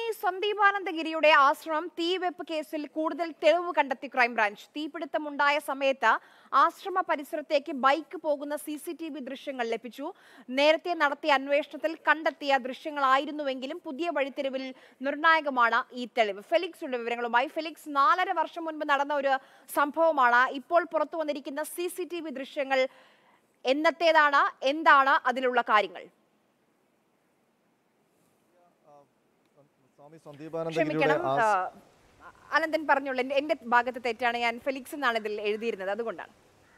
സന്ദീപാനന്ദഗിരിയുടെ ആശ്രമം തീവെപ്പ് കേസിൽ കൂടുതൽ തെളിവ് കണ്ടെത്തി ക്രൈംബ്രാഞ്ച് തീപിടുത്തമുണ്ടായ സമയത്ത് ആശ്രമ പരിസരത്തേക്ക് ബൈക്ക് പോകുന്ന സി സി ടി വി ദൃശ്യങ്ങൾ ലഭിച്ചു നേരത്തെ നടത്തിയ അന്വേഷണത്തിൽ കണ്ടെത്തിയ ദൃശ്യങ്ങളായിരുന്നുവെങ്കിലും പുതിയ വഴിത്തിരിവിൽ നിർണായകമാണ് ഈ തെളിവ് ഫെലിക്സിന്റെ വിവരങ്ങളുമായി ഫെലിക്സ് നാലര വർഷം മുൻപ് നടന്ന ഒരു സംഭവമാണ് ഇപ്പോൾ പുറത്തു വന്നിരിക്കുന്ന സി സി ടി വി ദൃശ്യങ്ങൾ എന്നത്തേതാണ് എന്താണ് അതിലുള്ള കാര്യങ്ങൾ സ്വാമി സന്ദീപാനന്ദഗിരിയുടെ ക്ഷമിക്കണം ആ ആ, അനന്തൻ പറഞ്ഞോളൂ എന്റെ- എന്റെ ഭാഗത്ത് തെറ്റാണ് ഞാൻ ഫെലിക്സ് എന്നാണ് ഇതിൽ എഴുതിയിരുന്നത് അതുകൊണ്ടാണ്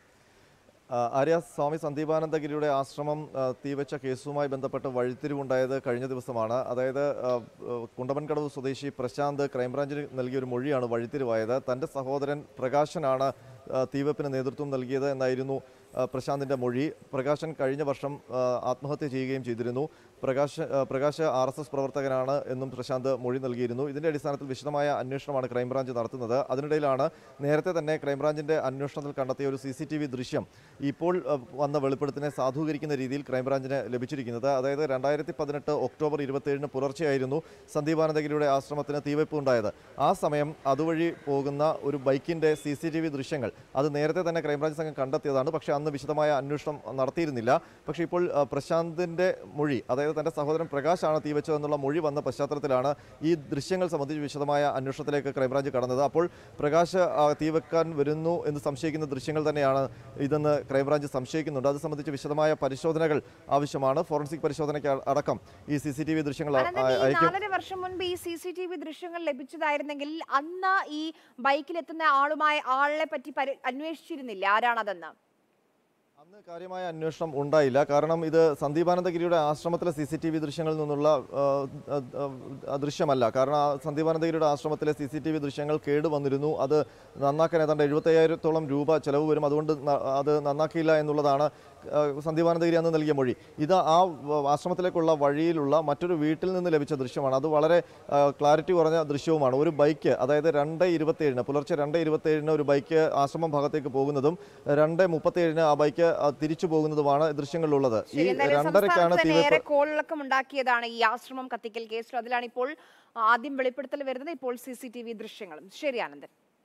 ആ, ആര്യ സ്വാമി സന്ദീപാനന്ദഗിരിയുടെ ആശ്രമം ആ, തീവച്ച കേസുമായി ബന്ധപ്പെട്ട് വഴിത്തിരിവുണ്ടായത് കഴിഞ്ഞ ദിവസമാണ് അതായത് ആ, ആ, കുണ്ടമൻകടവ് സ്വദേശി പ്രശാന്ത് ക്രൈംബ്രാഞ്ചിന് നൽകിയ ഒരു മൊഴിയാണ് വഴിത്തിരിവായത് തൻ്റെ സഹോദരൻ പ്രകാശനാണ് ആ, തീവെപ്പിന് നേതൃത്വം നൽകിയത് എന്നായിരുന്നു ആ, പ്രശാന്തിൻ്റെ മൊഴി പ്രകാശൻ കഴിഞ്ഞ വർഷം ആ, ആത്മഹത്യ ചെയ്യുകയും ചെയ്തിരുന്നു പ്രകാശ് ആ, പ്രകാശ് ആർ എസ് എസ് പ്രവർത്തകനാണ് എന്നും പ്രശാന്ത് മൊഴി നൽകിയിരുന്നു ഇതിൻ്റെ അടിസ്ഥാനത്തിൽ വിശദമായ അന്വേഷണമാണ് ക്രൈംബ്രാഞ്ച് നടത്തുന്നത് അതിനിടയിലാണ് നേരത്തെ തന്നെ ക്രൈംബ്രാഞ്ചിൻ്റെ അന്വേഷണത്തിൽ കണ്ടെത്തിയ ഒരു സി സി ടി വി ദൃശ്യം ഇപ്പോൾ ആ, വന്ന വെളിപ്പെടുത്തിനെ സാധൂകരിക്കുന്ന രീതിയിൽ ക്രൈംബ്രാഞ്ചിന് ലഭിച്ചിരിക്കുന്നത് അതായത് രണ്ടായിരത്തി പതിനെട്ട് ഒക്ടോബർ ഇരുപത്തിയേഴിന് പുലർച്ചെയായിരുന്നു സന്ദീപാനന്ദഗിരിയുടെ ആശ്രമത്തിന് തീവയ്പ് ഉണ്ടായത് ആ സമയം അതുവഴി പോകുന്ന ഒരു ബൈക്കിൻ്റെ സി സി ടി വി ദൃശ്യങ്ങൾ അത് നേരത്തെ തന്നെ ക്രൈംബ്രാഞ്ച് സംഘം കണ്ടെത്തിയതാണ് പക്ഷേ അന്ന് വിശദമായ അന്വേഷണം നടത്തിയിരുന്നില്ല പക്ഷേ ഇപ്പോൾ ആ, പ്രശാന്തിൻ്റെ മൊഴി അതായത് തൻ്റെ സഹോദരൻ പ്രകാശാണ് തീവച്ചതെന്നുള്ള മൊഴി വന്ന പശ്ചാത്തലത്തിലാണ് ഈ ദൃശ്യങ്ങൾ സംബന്ധിച്ച് വിശദമായ അന്വേഷണത്തിലേക്ക് ക്രൈംബ്രാഞ്ച് കടന്നത് അപ്പോൾ പ്രകാശ് ആ, തീവെക്കാൻ വരുന്നു എന്ന് സംശയിക്കുന്ന ദൃശ്യങ്ങൾ തന്നെയാണ് ഇതെന്ന് ക്രൈംബ്രാഞ്ച് സംശയിക്കുന്നുണ്ട് അത് സംബന്ധിച്ച് വിശദമായ പരിശോധനകൾ ആവശ്യമാണ് ഫോറൻസിക് പരിശോധനയ്ക്ക് അ- അടക്കം ഈ സി സി ടി വി ദൃശ്യങ്ങൾ അ- അനന്തൻ ഈ അയക്കും നാലര വർഷം മുൻപ് ഈ സി സി ടി വി ദൃശ്യങ്ങൾ ലഭിച്ചതായിരുന്നെങ്കിൽ അന്ന് ഈ ബൈക്കിലെത്തുന്ന ആളുമായി ആളെ പറ്റി പരി- അന്വേഷിച്ചിരുന്നില്ല ആരാണതെന്ന് അന്ന് കാര്യമായ അന്വേഷണം ഉണ്ടായില്ല കാരണം ഇത് സന്ദീപാനന്ദഗിരിയുടെ ആശ്രമത്തിലെ സി സി ടി വി ദൃശ്യങ്ങളിൽ നിന്നുള്ള ആ, ആ, ആ, ദൃശ്യമല്ല കാരണം ആ സന്ദീപാനന്ദഗിരിയുടെ ആശ്രമത്തിലെ സി സി ടി വി ദൃശ്യങ്ങൾ കേടുവന്നിരുന്നു അത് നന്നാക്കാൻ ഏതാണ്ട് എഴുപത്തയ്യായിരത്തോളം രൂപ ചെലവ് വരും അതുകൊണ്ട് ന- അത് നന്നാക്കിയില്ല എന്നുള്ളതാണ് ആ, സന്ദീപാനന്ദഗിരി അന്ന് നൽകിയ മൊഴി ഇത് ആ വ- ആശ്രമത്തിലേക്കുള്ള വഴിയിലുള്ള മറ്റൊരു വീട്ടിൽ നിന്ന് ലഭിച്ച ദൃശ്യമാണ് അത് വളരെ ആ, ക്ലാരിറ്റി കുറഞ്ഞ ദൃശ്യവുമാണ് ഒരു ബൈക്ക് അതായത് രണ്ട് ഇരുപത്തിയേഴിന് പുലർച്ചെ രണ്ട് ഇരുപത്തിയേഴിന് ഒരു ബൈക്ക് ആശ്രമം ഭാഗത്തേക്ക് പോകുന്നതും രണ്ട് മുപ്പത്തിയേഴിന് ആ ബൈക്ക് ആ, തിരിച്ചു പോകുന്നതുമാണ് ദൃശ്യങ്ങളിലുള്ളത് ഈ ശരി എന്തായാലും രണ്ടരക്കാണ് സംസ്ഥാനത്ത് തന്നെ തീവെപ്പ് ഏറെ കോളിളക്കം ഉണ്ടാക്കിയതാണ് ഈ ആശ്രമം കത്തിക്കൽ കേസിൽ അതിലാണ് ഇപ്പോൾ ആദ്യം വെളിപ്പെടുത്തൽ വരുന്നത് ഇപ്പോൾ സി സി ടി വി ദൃശ്യങ്ങളും ശരി ആനന്ദൻ